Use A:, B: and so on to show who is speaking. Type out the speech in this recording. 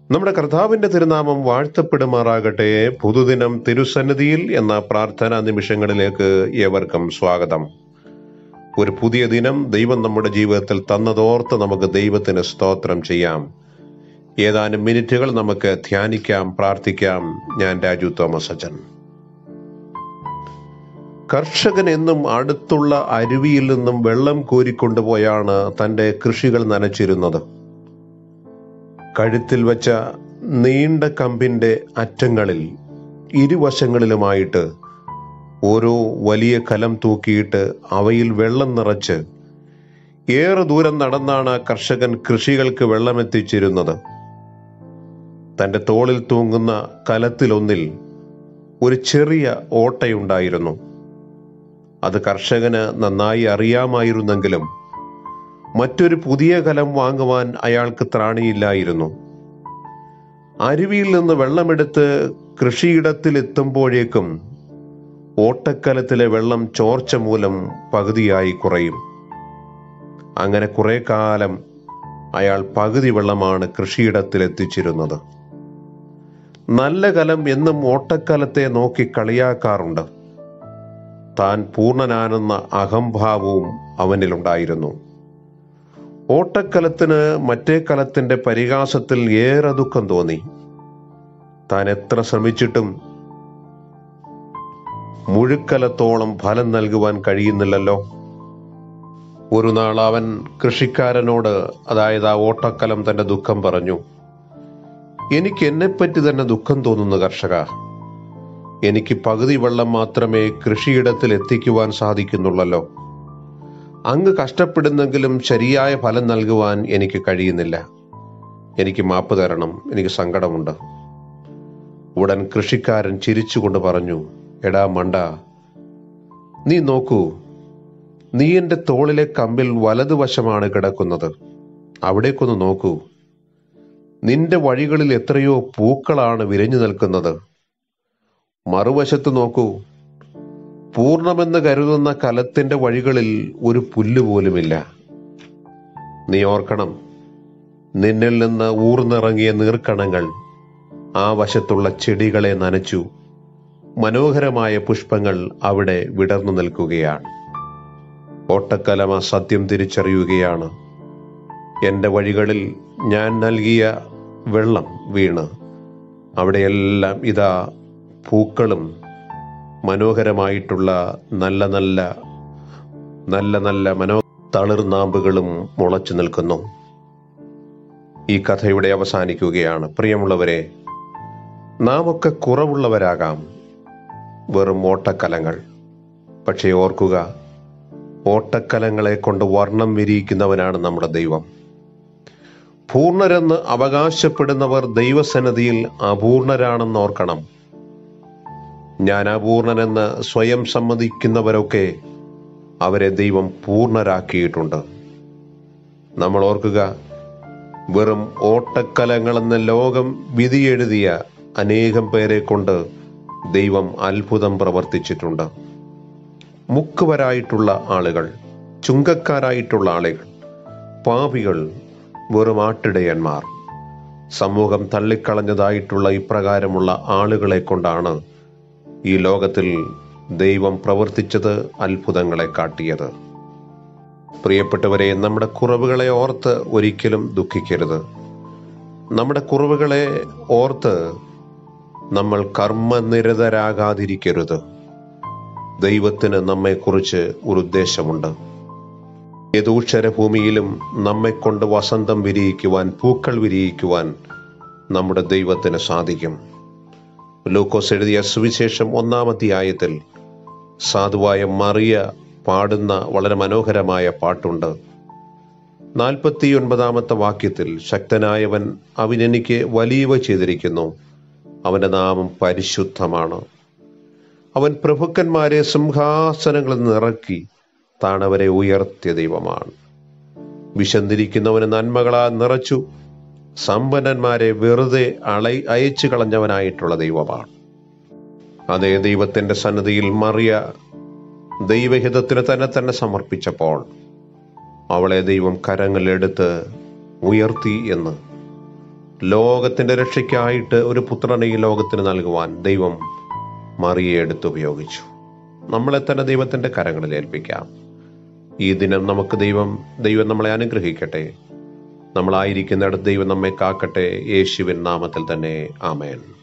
A: നമ്മുടെ കർത്താവിന്റെ തിരുനാമം വാഴ്ത്തപ്പെടുമാറാകട്ടെ പുതുദിനം തിരുസന്നിധിയിൽ എന്ന പ്രാർത്ഥനാ നിമിഷങ്ങളിലേക്ക് ഏവർക്കും സ്വാഗതം ഒരു പുതിയ ദിനം ദൈവം നമ്മുടെ ജീവിതത്തിൽ തന്നതോർത്ത് നമുക്ക് ദൈവത്തിന് സ്തോത്രം ചെയ്യാം ഏതാനും മിനിറ്റുകൾ നമുക്ക് ധ്യാനിക്കാം പ്രാർത്ഥിക്കാം ഞാൻ രാജു തോമസ് അച്ഛൻ കർഷകൻ എന്നും അടുത്തുള്ള അരുവിയിൽ നിന്നും വെള്ളം കോരിക്കൊണ്ടുപോയാണ് തന്റെ കൃഷികൾ നനച്ചിരുന്നത് കഴുത്തിൽ വെച്ച നീണ്ട കമ്പിന്റെ അറ്റങ്ങളിൽ ഇരുവശങ്ങളിലുമായിട്ട് ഓരോ വലിയ കലം തൂക്കിയിട്ട് അവയിൽ വെള്ളം നിറച്ച് ഏറെ ദൂരം നടന്നാണ് കർഷകൻ കൃഷികൾക്ക് വെള്ളമെത്തിച്ചിരുന്നത് തന്റെ തോളിൽ തൂങ്ങുന്ന കലത്തിലൊന്നിൽ ഒരു ചെറിയ ഓട്ടയുണ്ടായിരുന്നു അത് കർഷകന് നന്നായി അറിയാമായിരുന്നെങ്കിലും മറ്റൊരു പുതിയ കലം വാങ്ങുവാൻ അയാൾക്ക് ത്രാണിയില്ലായിരുന്നു അരുവിയിൽ നിന്ന് വെള്ളമെടുത്ത് കൃഷിയിടത്തിൽ എത്തുമ്പോഴേക്കും ഓട്ടക്കലത്തിലെ വെള്ളം ചോർച്ച മൂലം പകുതിയായി കുറയും അങ്ങനെ കുറെ കാലം അയാൾ പകുതി വെള്ളമാണ് കൃഷിയിടത്തിൽ എത്തിച്ചിരുന്നത് നല്ല കലം എന്നും ഓട്ടക്കലത്തെ നോക്കി കളിയാക്കാറുണ്ട് താൻ പൂർണ്ണനാനെന്ന അഹംഭാവവും അവനിലുണ്ടായിരുന്നു ഓട്ടക്കലത്തിന് മറ്റേ കലത്തിന്റെ പരിഹാസത്തിൽ ഏറെ ദുഃഖം തോന്നി താൻ എത്ര ശ്രമിച്ചിട്ടും മുഴുക്കലത്തോളം ഫലം നൽകുവാൻ കഴിയുന്നില്ലല്ലോ ഒരു നാൾ അവൻ കൃഷിക്കാരനോട് അതായത് ആ ഓട്ടക്കലം തന്റെ ദുഃഖം പറഞ്ഞു എനിക്ക് എന്നെപ്പറ്റി തന്നെ ദുഃഖം തോന്നുന്നു കർഷക എനിക്ക് പകുതി വെള്ളം മാത്രമേ കൃഷിയിടത്തിൽ എത്തിക്കുവാൻ സാധിക്കുന്നുള്ളല്ലോ അങ്ങ് കഷ്ടപ്പെടുന്നെങ്കിലും ശരിയായ ഫലം നൽകുവാൻ എനിക്ക് കഴിയുന്നില്ല എനിക്ക് മാപ്പ് തരണം എനിക്ക് സങ്കടമുണ്ട് ഉടൻ കൃഷിക്കാരൻ ചിരിച്ചുകൊണ്ട് പറഞ്ഞു എടാ മണ്ട നീ നോക്കൂ നീ എന്റെ തോളിലെ കമ്പിൽ വലതുവശമാണ് കിടക്കുന്നത് അവിടേക്കൊന്ന് നോക്കൂ നിന്റെ വഴികളിൽ എത്രയോ പൂക്കളാണ് വിരഞ്ഞു നിൽക്കുന്നത് മറുവശത്ത് നോക്കൂ പൂർണ്ണമെന്ന് കരുതുന്ന കലത്തിന്റെ വഴികളിൽ ഒരു പുല്ല് പോലുമില്ല നീ ഓർക്കണം നിന്നിൽ നിന്ന് ഊർന്നിറങ്ങിയ നീർക്കണങ്ങൾ ആ വശത്തുള്ള ചെടികളെ നനച്ചു മനോഹരമായ പുഷ്പങ്ങൾ അവിടെ വിടർന്നു നിൽക്കുകയാണ് ഓട്ടക്കലമ സത്യം തിരിച്ചറിയുകയാണ് എന്റെ വഴികളിൽ ഞാൻ നൽകിയ വെള്ളം വീണ് അവിടെയെല്ലാം ഇതാ പൂക്കളും മനോഹരമായിട്ടുള്ള നല്ല നല്ല നല്ല നല്ല മനോ തളിർനാമ്പുകളും മുളച്ചു നിൽക്കുന്നു ഈ കഥ ഇവിടെ അവസാനിക്കുകയാണ് പ്രിയമുള്ളവരെ നാം ഒക്കെ കുറവുള്ളവരാകാം വെറും ഓട്ടക്കലങ്ങൾ പക്ഷേ ഓർക്കുക ഓട്ടക്കലങ്ങളെ കൊണ്ട് വർണ്ണം വിരിയിക്കുന്നവനാണ് നമ്മുടെ ദൈവം പൂർണ്ണരെന്ന് അവകാശപ്പെടുന്നവർ ദൈവസന്നതിയിൽ അപൂർണരാണെന്ന് ഓർക്കണം ഞാൻ അപൂർണനെന്ന് സ്വയം സമ്മതിക്കുന്നവരൊക്കെ അവരെ ദൈവം പൂർണ്ണരാക്കിയിട്ടുണ്ട് നമ്മൾ ഓർക്കുക വെറും ഓട്ടക്കലങ്ങളെന്ന് ലോകം വിധിയെഴുതിയ അനേകം പേരെ കൊണ്ട് ദൈവം അത്ഭുതം പ്രവർത്തിച്ചിട്ടുണ്ട് മുക്കുവരായിട്ടുള്ള ആളുകൾ ചുങ്കക്കാരായിട്ടുള്ള ആളുകൾ പാപികൾ വെറും ആട്ടിടയന്മാർ സമൂഹം തള്ളിക്കളഞ്ഞതായിട്ടുള്ള ഇപ്രകാരമുള്ള ആളുകളെ കൊണ്ടാണ് ഈ ലോകത്തിൽ ദൈവം പ്രവർത്തിച്ചത് അത്ഭുതങ്ങളെ കാട്ടിയത് പ്രിയപ്പെട്ടവരെ നമ്മുടെ കുറവുകളെ ഓർത്ത് ഒരിക്കലും ദുഃഖിക്കരുത് നമ്മുടെ കുറവുകളെ ഓർത്ത് നമ്മൾ കർമ്മനിരതരാകാതിരിക്കരുത് ദൈവത്തിന് നമ്മെക്കുറിച്ച് ഒരു ഉദ്ദേശമുണ്ട് യദൂക്ഷരഭൂമിയിലും നമ്മെക്കൊണ്ട് വസന്തം വിരിയിക്കുവാൻ പൂക്കൾ വിരിയിക്കുവാൻ നമ്മുടെ ദൈവത്തിന് സാധിക്കും ലൂക്കോസ് എഴുതിയ സുവിശേഷം ഒന്നാമധ്യായത്തിൽ സാധുവായ മറിയ പാടുന്ന വളരെ മനോഹരമായ പാട്ടുണ്ട് നാൽപ്പത്തിയൊൻപതാമത്തെ വാക്യത്തിൽ ശക്തനായവൻ അവൻ എനിക്ക് വലിയവ ചെയ്തിരിക്കുന്നു അവന്റെ നാമം പരിശുദ്ധമാണ് അവൻ പ്രഭുക്കന്മാരെ സിംഹാസനങ്ങളിൽ നിറക്കി താണവരെ ഉയർത്തിയ ദൈവമാണ് വിശന്നിരിക്കുന്നവന് നന്മകളാ നിറച്ചു സമ്പന്നന്മാരെ വെറുതെ അളൈ അയച്ചു കളഞ്ഞവനായിട്ടുള്ള ദൈവമാണ് അതേ ദൈവത്തിന്റെ സന്നദ്ധിയിൽ മറിയ ദൈവഹിതത്തിന് തന്നെ തന്നെ സമർപ്പിച്ചപ്പോൾ അവളെ ദൈവം കരങ്ങളിലെടുത്ത് ഉയർത്തി എന്ന് ലോകത്തിന്റെ രക്ഷയ്ക്കായിട്ട് ഒരു പുത്രനെ ഈ ലോകത്തിന് നൽകുവാൻ ദൈവം മറിയെ എടുത്ത് ഉപയോഗിച്ചു നമ്മളെ തന്നെ ദൈവത്തിന്റെ കരങ്ങളിൽ ഏൽപ്പിക്കാം ഈ ദിനം നമുക്ക് ദൈവം ദൈവം നമ്മളെ അനുഗ്രഹിക്കട്ടെ നമ്മളായിരിക്കുന്നിടത്ത് ദൈവം നമ്മെ കാക്കട്ടെ യേശുവിൻ നാമത്തിൽ തന്നെ ആമേൻ